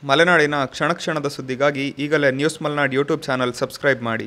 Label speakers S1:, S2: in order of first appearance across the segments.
S1: ಮಲೆನಾಡಿನ ಕ್ಷಣ ಕ್ಷಣದ ಸುದ್ದಿಗಾಗಿ ಈಗಲೇ news Malenad YouTube channel subscribe ಮಾಡಿ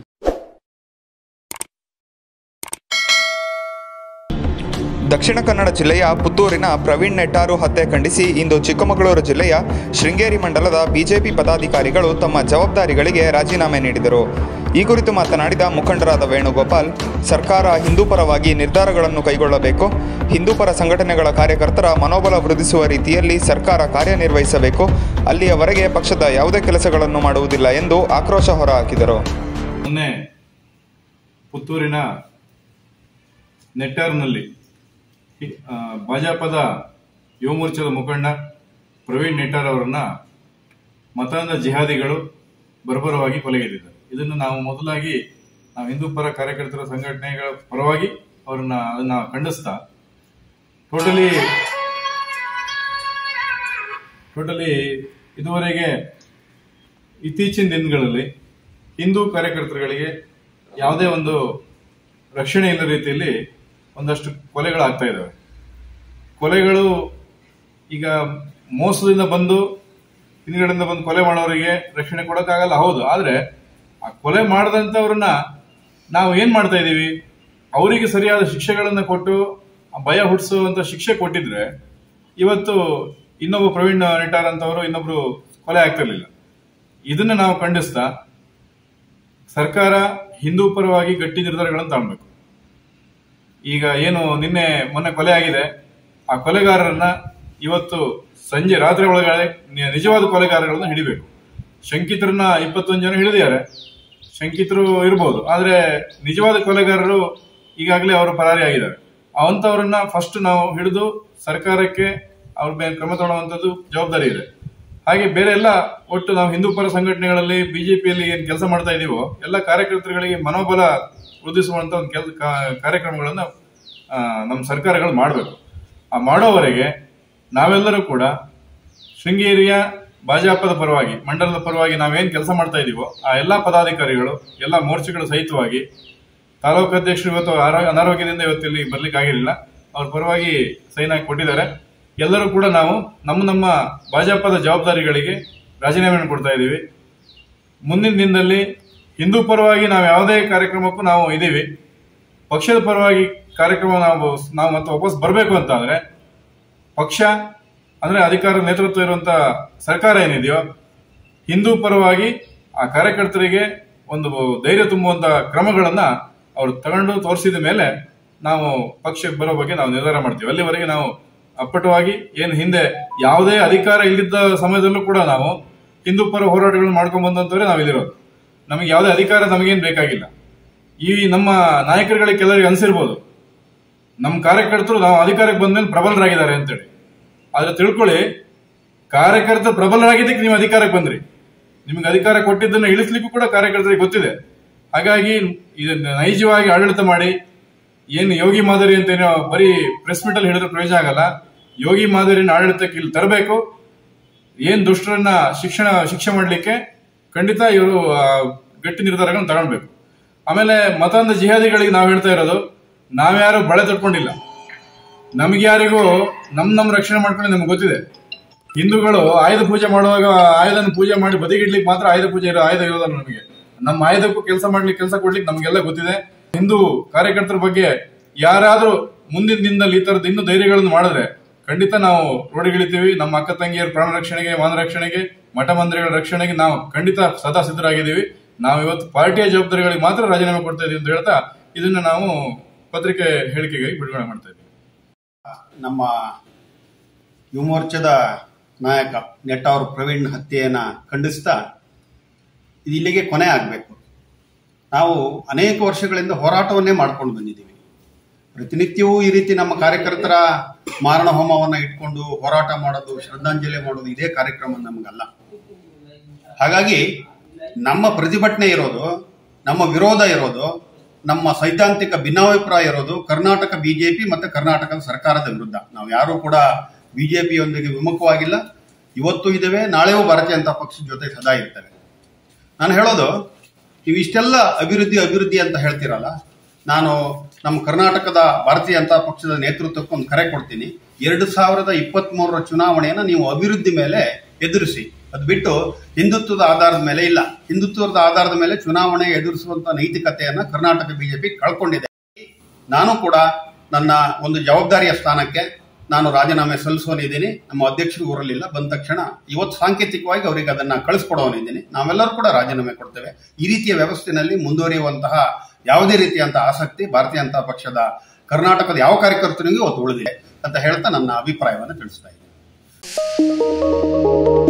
S1: ದಕ್ಷಿಣ ಕನ್ನಡ ಜಿಲ್ಲೆಯ ಪುತ್ತೂರಿನ ಪ್ರವೀಣ್ ನೆಟ್ಟಾರು ಹತ್ಯೆ ಖಂಡಿಸಿ ಇಂದು ಚಿಕ್ಕಮಗಳೂರು ಜಿಲ್ಲೆಯ ಶೃಂಗೇರಿ ಮಂಡಲದ ಬಿಜೆಪಿ ಪದಾಧಿಕಾರಿಗಳು ತಮ್ಮ ಜವಾಬ್ದಾರಿಗಳಿಗೆ ರಾಜೀನಾಮೆ ನೀಡಿದರು ಈ ಕುರಿತು ಮಾತನಾಡಿದ ಮುಖಂಡರಾದ ವೇಣುಗೋಪಾಲ್ ಸರ್ಕಾರ ಹಿಂದೂ ಪರವಾಗಿ ನಿರ್ಧಾರಗಳನ್ನು ಕೈಗೊಳ್ಳಬೇಕು ಹಿಂದೂ ಪರ ಸಂಘಟನೆಗಳ ಕಾರ್ಯಕರ್ತರ ಮನೋಬಲ ವೃದ್ಧಿಸುವ ರೀತಿಯಲ್ಲಿ ಸರ್ಕಾರ ಕಾರ್ಯನಿರ್ವಹಿಸಬೇಕು ಅಲ್ಲಿಯವರೆಗೆ ಪಕ್ಷದ ಯಾವುದೇ ಕೆಲಸಗಳನ್ನು ಮಾಡುವುದಿಲ್ಲ ಎಂದು ಆಕ್ರೋಶ ಹೊರಹಾಕಿದರು
S2: ಮೊನ್ನೆ ಪುತ್ತೂರಿನ ನೆಟ್ಟಾರ್ನಲ್ಲಿ ಆ, ಭಾಜಪದ ಯುವ ಮೋರ್ಚಾದ ಮುಖಂಡ ಪ್ರವೀಣ್ ನೆಟ್ಟಾರ್ ಅವರನ್ನ ಮತಾಂಧ ಜಿಹಾದಿಗಳು ಬರ್ಬರವಾಗಿ ಕೊಲೆಗೈದಿದ್ದಾರೆ ಇದನ್ನು ನಾವು ಮೊದಲಾಗಿ ನಾವು ಹಿಂದೂ ಪರ ಕಾರ್ಯಕರ್ತರ ಸಂಘಟನೆಗಳ ಪರವಾಗಿ ಅವರನ್ನ ಅದನ್ನ ಖಂಡಿಸ್ತಾ ಟೋಟಲಿ ಟೋಟಲಿ ಇದುವರೆಗೆ ಇತ್ತೀಚಿನ ದಿನಗಳಲ್ಲಿ ಹಿಂದೂ ಕಾರ್ಯಕರ್ತರುಗಳಿಗೆ ಯಾವುದೇ ಒಂದು ರಕ್ಷಣೆ ಇಲ್ಲದ ರೀತಿಯಲ್ಲಿ ಒಂದಷ್ಟು ಕೊಲೆಗಳಾಗ್ತಾ ಇದ್ದಾವೆ ಕೊಲೆಗಳು ಈಗ ಮೋಸದಿಂದ ಬಂದು ಹಿಂದ್ಗಡೆಯಿಂದ ಬಂದು ಕೊಲೆ ಮಾಡೋರಿಗೆ ರಕ್ಷಣೆ ಕೊಡೋಕ್ಕಾಗಲ್ಲ ಹೌದು ಆದ್ರೆ ಆ ಕೊಲೆ ಮಾಡದಂತವ್ರನ್ನ ನಾವು ಏನ್ ಮಾಡ್ತಾ ಇದೀವಿ ಅವರಿಗೆ ಸರಿಯಾದ ಶಿಕ್ಷೆಗಳನ್ನ ಕೊಟ್ಟು ಆ ಭಯ ಹುಟ್ಟಿಸುವಂತ ಶಿಕ್ಷೆ ಕೊಟ್ಟಿದ್ರೆ ಇವತ್ತು ಇನ್ನೊಬ್ಬ ಪ್ರವೀಣ್ ನೆಟ್ಟಾರ್ ಅಂತವರು ಇನ್ನೊಬ್ರು ಕೊಲೆ ಆಗ್ತಿರ್ಲಿಲ್ಲ ಇದನ್ನ ನಾವು ಖಂಡಿಸ್ತಾ ಸರ್ಕಾರ ಹಿಂದೂ ಪರವಾಗಿ ಗಟ್ಟಿ ನಿರ್ಧಾರಗಳನ್ನು ತಗೊಳ್ಬೇಕು ಈಗ ಏನು ನಿನ್ನೆ ಮೊನ್ನೆ ಕೊಲೆ ಆಗಿದೆ ಆ ಕೊಲೆಗಾರರನ್ನ ಇವತ್ತು ಸಂಜೆ ರಾತ್ರಿ ಒಳಗಡೆ ನಿ- ನಿಜವಾದ ಕೊಲೆಗಾರಗಳನ್ನ ಹಿಡಿಬೇಕು ಶಂಕಿತರನ್ನ ಇಪ್ಪತ್ತೊಂದು ಜನ ಹಿಡಿದಿದ್ದಾರೆ ಶಂಕಿತರು ಇರ್ಬೋದು ಆದ್ರೆ ನಿಜವಾದ ಕೊಲೆಗಾರರು ಈಗಾಗಲೇ ಅವರು ಪರಾರಿ ಆಗಿದ್ದಾರೆ ಅವಂತವರನ್ನ ಫಸ್ಟ್ ನಾವು ಹಿಡಿದು ಸರ್ಕಾರಕ್ಕೆ ಅವ್ರ ಮೇಲೆ ಕ್ರಮ ತಗೊಳ್ಳುವಂತದ್ದು ಜವಾಬ್ದಾರಿ ಇದೆ ಹಾಗೆ ಬೇರೆ ಎಲ್ಲ ಒಟ್ಟು ನಾವು ಹಿಂದೂ ಪರ ಸಂಘಟನೆಗಳಲ್ಲಿ ಬಿಜೆಪಿಯಲ್ಲಿ ಏನ್ ಕೆಲಸ ಮಾಡ್ತಾ ಇದೀವೋ ಎಲ್ಲ ಕಾರ್ಯಕರ್ತರುಗಳಿಗೆ ಮನೋಬಲ ವೃದ್ಧಿಸುವಂತ ಒಂದು ಕೆಲ ಕಾರ್ಯಕ್ರಮಗಳನ್ನ ಆ, ನಮ್ಮ ಸರ್ಕಾರಗಳು ಮಾಡಬೇಕು ಆ ಮಾಡೋವರೆಗೆ ನಾವೆಲ್ಲರೂ ಕೂಡ ಶೃಂಗೇರಿಯ ಭಾಜಪದ ಪರವಾಗಿ ಮಂಡಲದ ಪರವಾಗಿ ನಾವೇನ್ ಕೆಲಸ ಮಾಡ್ತಾ ಇದೀವೋ ಆ ಎಲ್ಲಾ ಪದಾಧಿಕಾರಿಗಳು ಎಲ್ಲ ಮೋರ್ಚಾಗಳ ಸಹಿತವಾಗಿ ತಾಲೂಕು ಅಧ್ಯಕ್ಷರು ಇವತ್ತು ಆರೋ- ಅನಾರೋಗ್ಯದಿಂದ ಇವತ್ತು ಇಲ್ಲಿ ಬರ್ಲಿಕ್ಕೆ ಆಗಿರಲಿಲ್ಲ ಅವ್ರ ಪರವಾಗಿ ಸೈನ್ ಹಾಕಿ ಕೊಟ್ಟಿದ್ದಾರೆ ಎಲ್ಲರೂ ಕೂಡ ನಾವು ನಮ್ಮ ನಮ್ಮ ಭಾಜಪದ ಜವಾಬ್ದಾರಿಗಳಿಗೆ ರಾಜೀನಾಮೆಯನ್ನು ಕೊಡ್ತಾ ಇದ್ದೀವಿ ಮುಂದಿನ ದಿನದಲ್ಲಿ ಹಿಂದೂ ಪರವಾಗಿ ನಾವು ಯಾವುದೇ ಕಾರ್ಯಕ್ರಮಕ್ಕೂ ನಾವು ಇದೀವಿ ಪಕ್ಷದ ಪರವಾಗಿ ಕಾರ್ಯಕ್ರಮ ನಾವು ನಾವು ಮತ್ತೆ ವಾಪಸ್ ಬರಬೇಕು ಅಂತ ಅಂದ್ರೆ ಪಕ್ಷ ಅಂದ್ರೆ ಅಧಿಕಾರ ನೇತೃತ್ವ ಇರುವಂತ ಸರ್ಕಾರ ಏನಿದೆಯೋ ಹಿಂದೂ ಪರವಾಗಿ ಆ ಕಾರ್ಯಕರ್ತರಿಗೆ ಒಂದು ಧೈರ್ಯ ತುಂಬುವಂತ ಕ್ರಮಗಳನ್ನ ಅವರು ತಗೊಂಡು ತೋರಿಸಿದ ಮೇಲೆ ನಾವು ಪಕ್ಷಕ್ಕೆ ಬರೋ ಬಗ್ಗೆ ನಾವು ನಿರ್ಧಾರ ಮಾಡ್ತೀವಿ ಅಲ್ಲಿವರೆಗೆ ನಾವು ಅಪ್ಪಟವಾಗಿ ಏನು ಹಿಂದೆ ಯಾವುದೇ ಅಧಿಕಾರ ಇಲ್ಲದಿದ್ದ ಸಮಯದಲ್ಲೂ ಕೂಡ ನಾವು ಹಿಂದೂ ಪರ ಹೋರಾಟಗಳನ್ನು ಮಾಡ್ಕೊಂಡ್ ಬಂದಂತವ್ರೆ ನಾವು ಇಲ್ಲಿರೋದು ನಮಗೆ ಯಾವುದೇ ಅಧಿಕಾರ ನಮಗೇನು ಬೇಕಾಗಿಲ್ಲ ಈ ನಮ್ಮ ನಾಯಕರುಗಳಿಗೆ ಕೆಲವರಿಗೆ ಅನ್ಸಿರ್ಬೋದು ನಮ್ಮ ಕಾರ್ಯಕರ್ತರು ನಾವು ಅಧಿಕಾರಕ್ಕೆ ಬಂದ್ಮೇಲೆ ಪ್ರಬಲರಾಗಿದ್ದಾರೆ ಅಂತೇಳಿ ಆದ್ರೆ ತಿಳ್ಕೊಳ್ಳಿ ಕಾರ್ಯಕರ್ತರು ಪ್ರಬಲರಾಗಿದ್ದಕ್ಕೆ ನೀವು ಅಧಿಕಾರಕ್ಕೆ ಬಂದ್ರಿ ನಿಮ್ಗೆ ಅಧಿಕಾರ ಕೊಟ್ಟಿದ್ದನ್ನ ಇಳಿಸ್ಲಿಕ್ಕೂ ಕೂಡ ಕಾರ್ಯಕರ್ತರಿಗೆ ಗೊತ್ತಿದೆ ಹಾಗಾಗಿ ಇದನ್ನ ನೈಜವಾಗಿ ಆಡಳಿತ ಮಾಡಿ ಏನು ಯೋಗಿ ಮಾದರಿ ಅಂತೇನೋ ಬರೀ ಪ್ರೆಸ್ ಮೀಟ್ ಅಲ್ಲಿ ಹೇಳಿದ್ರೆ ಪ್ರಯೋಜನ ಆಗಲ್ಲ ಯೋಗಿ ಮಾದರಿನ ಆಡಳಿತಕ್ಕೆ ಇಲ್ಲಿ ತರಬೇಕು ಏನ್ ದುಷ್ಟರನ್ನ ಶಿಕ್ಷಣ ಶಿಕ್ಷೆ ಮಾಡಲಿಕ್ಕೆ ಖಂಡಿತ ಇವರು ಗಟ್ಟಿ ನಿರ್ಧಾರಗಳನ್ನು ತಗೊಳ್ಬೇಕು ಆಮೇಲೆ ಮತಾಂಧ ಜಿಹಾದಿಗಳಿಗೆ ನಾವು ಹೇಳ್ತಾ ಇರೋದು ನಾವ್ಯಾರು ಬಳೆ ತಟ್ಕೊಂಡಿಲ್ಲ ನಮ್ಗೆ ಯಾರಿಗೂ ನಮ್ ನಮ್ ರಕ್ಷಣೆ ಮಾಡ್ಕೊಂಡು ನಮ್ಗೆ ಗೊತ್ತಿದೆ ಹಿಂದೂಗಳು ಆಯುಧ ಪೂಜೆ ಮಾಡುವಾಗ ಆಯುಧನ ಪೂಜೆ ಮಾಡಿ ಬದಿಗಿಡ್ಲಿಕ್ಕೆ ಮಾತ್ರ ಆಯುಧ ಪೂಜೆ ಇರೋ ಆಯುಧ ಇರೋದಲ್ಲ ನಮಗೆ ನಮ್ಮ ಆಯುಧಕ್ಕೂ ಕೆಲಸ ಮಾಡ್ಲಿಕ್ಕೆ ಕೆಲಸ ಕೊಡ್ಲಿಕ್ಕೆ ನಮ್ಗೆಲ್ಲ ಗೊತ್ತಿದೆ ಹಿಂದೂ ಕಾರ್ಯಕರ್ತರ ಬಗ್ಗೆ ಯಾರಾದ್ರೂ ಮುಂದಿನ ದಿನದಲ್ಲಿ ಈ ತರದ ಇನ್ನೂ ಧೈರ್ಯಗಳನ್ನು ಮಾಡಿದ್ರೆ ಖಂಡಿತ ನಾವು ರೋಡಿಗಿಳಿತೀವಿ ನಮ್ಮ ಅಕ್ಕ ತಂಗಿಯರ ಪ್ರಾಣ ರಕ್ಷಣೆಗೆ ಮಾನ ರಕ್ಷಣೆಗೆ ಮಠ ಮಂದಿರಗಳ ರಕ್ಷಣೆಗೆ ನಾವು ಖಂಡಿತ ಸದಾ ಸಿದ್ಧರಾಗಿದ್ದೀವಿ ನಾವು ಇವತ್ತು ಪಾರ್ಟಿಯ ಜವಾಬ್ದಾರಿಗಳಿಗೆ ಮಾತ್ರ ರಾಜೀನಾಮೆ ಕೊಡ್ತಾ ಇದೀವಿ ಅಂತ ಹೇಳ್ತಾ ಇದನ್ನ ನಾವು ಪತ್ರಿಕೆ ಹೇಳಿಕೆಗಾಗಿ ಬಿಡುಗಡೆ ಮಾಡ್ತಾ ಇದ್ದೀವಿ
S3: ನಮ್ಮ ಯುವ ಮೋರ್ಚಾದ ನಾಯಕ ನೆಟ್ಟಾವರ ಪ್ರವೀಣ್ ಹತ್ಯೆಯನ್ನ ಖಂಡಿಸ್ತಾ ಇದು ಇಲ್ಲಿಗೆ ಕೊನೆ ಆಗಬೇಕು ನಾವು ಅನೇಕ ವರ್ಷಗಳಿಂದ ಹೋರಾಟವನ್ನೇ ಮಾಡ್ಕೊಂಡು ಬಂದಿದ್ದೀವಿ ಪ್ರತಿನಿತ್ಯವೂ ಈ ರೀತಿ ನಮ್ಮ ಕಾರ್ಯಕರ್ತರ ಮಾರಣ ಹೋಮವನ್ನ ಇಟ್ಕೊಂಡು ಹೋರಾಟ ಮಾಡೋದು ಶ್ರದ್ಧಾಂಜಲಿ ಮಾಡೋದು ಇದೇ ಕಾರ್ಯಕ್ರಮ ನಮಗಲ್ಲ ಹಾಗಾಗಿ ನಮ್ಮ ಪ್ರತಿಭಟನೆ ಇರೋದು ನಮ್ಮ ವಿರೋಧ ಇರೋದು ನಮ್ಮ ಸೈದ್ಧಾಂತಿಕ ಭಿನ್ನಾಭಿಪ್ರಾಯ ಇರೋದು ಕರ್ನಾಟಕ ಬಿಜೆಪಿ ಮತ್ತೆ ಕರ್ನಾಟಕದ ಸರ್ಕಾರದ ವಿರುದ್ಧ ನಾವು ಯಾರೂ ಕೂಡ ಬಿಜೆಪಿಯೊಂದಿಗೆ ವಿಮುಖವಾಗಿಲ್ಲ ಇವತ್ತು ಇದ್ದೇವೆ ನಾಳೆಯೂ ಭಾರತೀಯ ಜನತಾ ಪಕ್ಷದ ಜೊತೆ ಸದಾ ಇರ್ತೇವೆ ನಾನು ಹೇಳೋದು ನೀವು ಇಷ್ಟೆಲ್ಲ ಅಭಿವೃದ್ಧಿ ಅಭಿವೃದ್ಧಿ ಅಂತ ಹೇಳ್ತೀರಲ್ಲ ನಾನು ನಮ್ಮ ಕರ್ನಾಟಕದ ಭಾರತೀಯ ಜನತಾ ಪಕ್ಷದ ನೇತೃತ್ವಕ್ಕೆ ಒಂದು ಕರೆ ಕೊಡ್ತೀನಿ ಎರಡು ಸಾವಿರದ ಇಪ್ಪತ್ತ್ ಮೂರರ ಚುನಾವಣೆಯನ್ನು ನೀವು ಅಭಿವೃದ್ಧಿ ಮೇಲೆ ಎದುರಿಸಿ ಅದು ಬಿಟ್ಟು ಹಿಂದುತ್ವದ ಆಧಾರದ ಮೇಲೆ ಇಲ್ಲ ಹಿಂದುತ್ವದ ಆಧಾರದ ಮೇಲೆ ಚುನಾವಣೆ ಎದುರಿಸುವಂತ ನೈತಿಕತೆಯನ್ನ ಕರ್ನಾಟಕ ಬಿಜೆಪಿ ಕಳ್ಕೊಂಡಿದೆ ನಾನು ಕೂಡ ನನ್ನ ಒಂದು ಜವಾಬ್ದಾರಿಯ ಸ್ಥಾನಕ್ಕೆ ನಾನು ರಾಜೀನಾಮೆ ಸಲ್ಲಿಸೋನಿದ್ದೀನಿ ನಮ್ಮ ಅಧ್ಯಕ್ಷರು ಊರಲ್ಲಿಲ್ಲ ಬಂದ ತಕ್ಷಣ ಇವತ್ತು ಸಾಂಕೇತಿಕವಾಗಿ ಅವರಿಗೆ ಅದನ್ನ ಕಳಿಸ್ಕೊಡೋನಿದ್ದೀನಿ ನಾವೆಲ್ಲರೂ ಕೂಡ ರಾಜೀನಾಮೆ ಕೊಡ್ತೇವೆ ಈ ರೀತಿಯ ವ್ಯವಸ್ಥೆನಲ್ಲಿ ಮುಂದುವರಿಯುವಂತಹ ಯಾವುದೇ ರೀತಿಯಂತಹ ಆಸಕ್ತಿ ಭಾರತೀಯ ಜನತಾ ಪಕ್ಷದ ಕರ್ನಾಟಕದ ಯಾವ ಕಾರ್ಯಕರ್ತನಿಗೂ ಇವತ್ತು ಉಳಿದಿದೆ ಅಂತ ಹೇಳ್ತಾ ನನ್ನ ಅಭಿಪ್ರಾಯವನ್ನು ತಿಳಿಸ್ತಾ ಇದ್ದೀನಿ